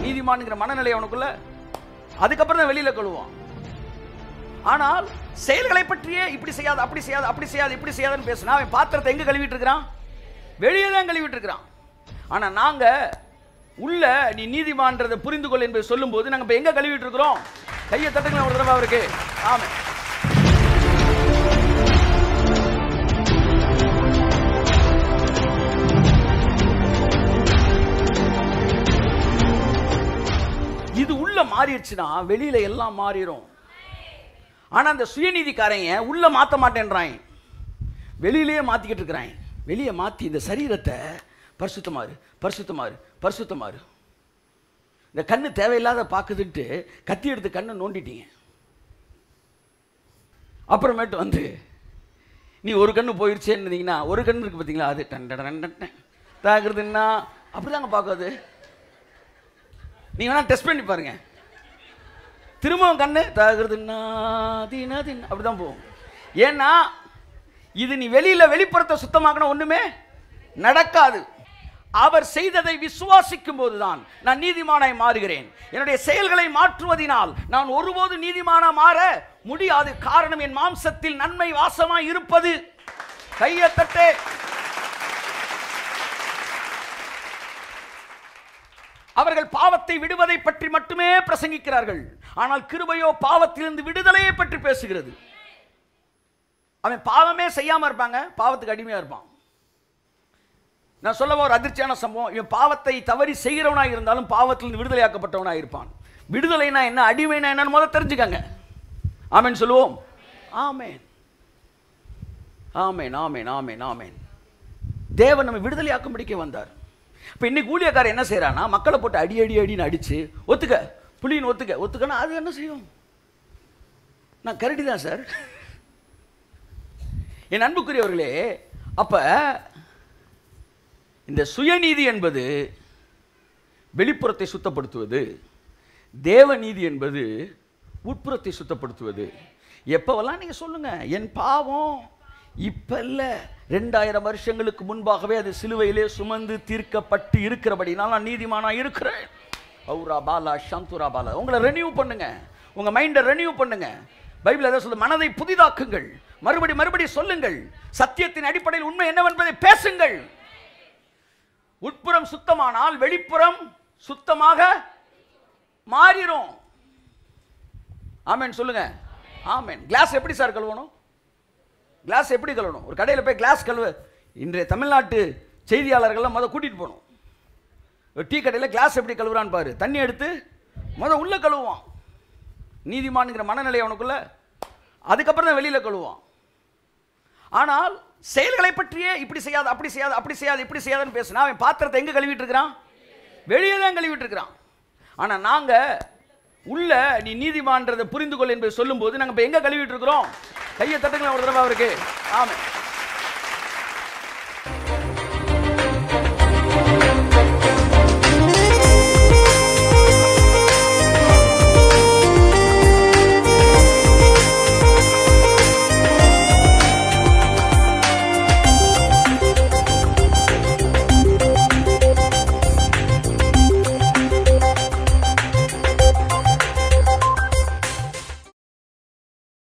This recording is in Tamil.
நீதிமான்ங்கிற மனநிலை அவனுக்குள்ள அதுக்கப்புறம் தான் வெளியில கழுவான் ஆனால் செயல்களை பற்றியே இப்படி செய்யாது அப்படி செய்யாது அப்படி செய்யாது இப்படி செய்யாதுன்னு பேசினா அவன் பாத்திரத்தை எங்க கழுவிட்டு இருக்கிறான் வெளியே தான் கழுவிட்டு இருக்கிறான் ஆனா நாங்க உள்ள நீ நீதிமான்றதை புரிந்து கொள் என்பதை சொல்லும்போது நாங்க இப்ப எங்க கழுவிட்டு இருக்கிறோம் கையை தட்டுங்களேன் ஒரு தடவை அவருக்கு ஆமா இது உள்ள மாறிடுச்சுன்னா வெளியில எல்லாம் மாறிடும் ஆனா அந்த சுயநீதிக்காரங்க உள்ள மாத்த மாட்டேன்றான் வெளியிலேயே மாத்திக்கிட்டு இருக்கிறான் வெளியே மாத்தி இந்த சரீரத்தை பரிசுத்தமாறு பரிசுத்தமாறு பரிசுத்தமாறு இந்த கண்ணு தேவையில்லாத பார்க்குதுன்ட்டு கத்தி எடுத்து கண்ணை நோண்டிட்டீங்க அப்புறமேட்டு வந்து நீ ஒரு கண்ணு போயிருச்சேன்னு இருந்தீங்கன்னா ஒரு கண்ணு இருக்கு பார்த்தீங்களா அது டன் டன் டன் டன் டன். தாக்குறதுன்னா அப்படிதாங்க பார்க்காது நீங்க வேணா டெஸ்ட் பண்ணி பாருங்க திரும்பவும் கண்ணு தாகுறதுன்னா தீனா தீனா அப்படிதான் போகும் ஏன்னா இது நீ வெளியில வெளிப்புறத்தை சுத்தமாக்கணும் ஒண்ணுமே நடக்காது அவர் செய்ததை விசுவாசிக்கும் போதுதான் நான் நீதிமானாய் மாறுகிறேன் என்னுடைய செயல்களை மாற்றுவதினால் நான் ஒருபோது நீதிமானா மாற முடியாது காரணம் என் மாம்சத்தில் நன்மை வாசமாய் இருப்பது கையை தட்டே அவர்கள் பாவத்தை விடுவதை பற்றி மட்டுமே பிரசங்கிக்கிறார்கள் ஆனால் கிருபையோ பாவத்திலிருந்து விடுதலையை பற்றி பேசுகிறது அவன் பாவமே செய்யாம இருப்பாங்க பாவத்துக்கு அடிமையா இருப்பான் நான் சொல்ல ஒரு அதிர்ச்சியான சம்பவம் இவன் பாவத்தை தவறி செய்கிறவனாக இருந்தாலும் பாவத்திலிருந்து விடுதலையாக்கப்பட்டவனாக இருப்பான் விடுதலைனா என்ன அடிமைனா என்னன்னு முதல்ல தெரிஞ்சுக்கங்க ஆமென் சொல்லுவோம் ஆமென் ஆமென் ஆமென் ஆமென் ஆமென் தேவன் நம்ம விடுதலையாக்கும்படிக்க வந்தார் இப்போ இன்னைக்கு ஊழியக்காரர் என்ன செய்றானா மக்களை போட்டு அடி அடி அடின்னு அடிச்சு ஒத்துக்க புலின்னு ஒத்துக்க ஒத்துக்கனா அது என்ன செய்யும் நான் கரடி தான் சார் என் அன்புக்குரியவர்களே அப்ப இந்த சுயநீதி என்பது வெளிப்புறத்தை சுத்தப்படுத்துவது தேவநீதி என்பது உட்புறத்தை சுத்தப்படுத்துவது எப்பவெல்லாம் நீங்க சொல்லுங்க என் பாவம் இப்ப இல்ல ரெண்டாயிரம் வருஷங்களுக்கு முன்பாகவே அது சிலுவையிலே சுமந்து தீர்க்கப்பட்டு இருக்கிறபடினால் நான் நீதிமானா இருக்கிறேன் ஔரா பாலா சந்துரா பாலா உங்களை ரெனியூ பண்ணுங்க உங்க மைண்டை ரெனியூ பண்ணுங்க பைபிள் எதை சொல்லுது மனதை புதிதாக்குங்கள் மறுபடி மறுபடி சொல்லுங்கள் சத்தியத்தின் அடிப்படையில் உண்மை என்னவென்பதை பேசுங்கள் உட்புறம் சுத்தமானால் வெளிப்புறம் சுத்தமாக மாறிடும் ஆமென் சொல்லுங்க ஆமென் கிளாஸ் எப்படி சார் கழுவணும் கிளாஸ் எப்படி கழுவணும் ஒரு கடையில் போய் கிளாஸ் கழுவ இன்றைய தமிழ்நாட்டு செய்தியாளர்கள்லாம் முத கூட்டிட்டு போகணும் ஒரு டீ கடையில் கிளாஸ் எப்படி கழுவுறான்னு பாரு தண்ணி எடுத்து முத உள்ள கழுவுவான் நீதிமான்ங்கிற மனநிலை அவனுக்குள்ள அதுக்கப்புறம் தான் வெளியில கழுவுவான் ஆனால் செயல்களை பற்றியே இப்படி செய்யாது அப்படி செய்யாது அப்படி செய்யாது இப்படி செய்யாதுன்னு பேசினா அவன் பாத்திரத்தை எங்க கழுவிட்டு இருக்கிறான் வெளியே தான் கழுவிட்டு இருக்கிறான் ஆனா நாங்க உள்ள நீ நீதிமான்றதை புரிந்து கொள் என்பதை சொல்லும்போது நாங்க இப்ப எங்க கழுவிட்டு இருக்கிறோம் கையை தட்டுங்களேன் ஒரு தடவை அவருக்கு ஆமென்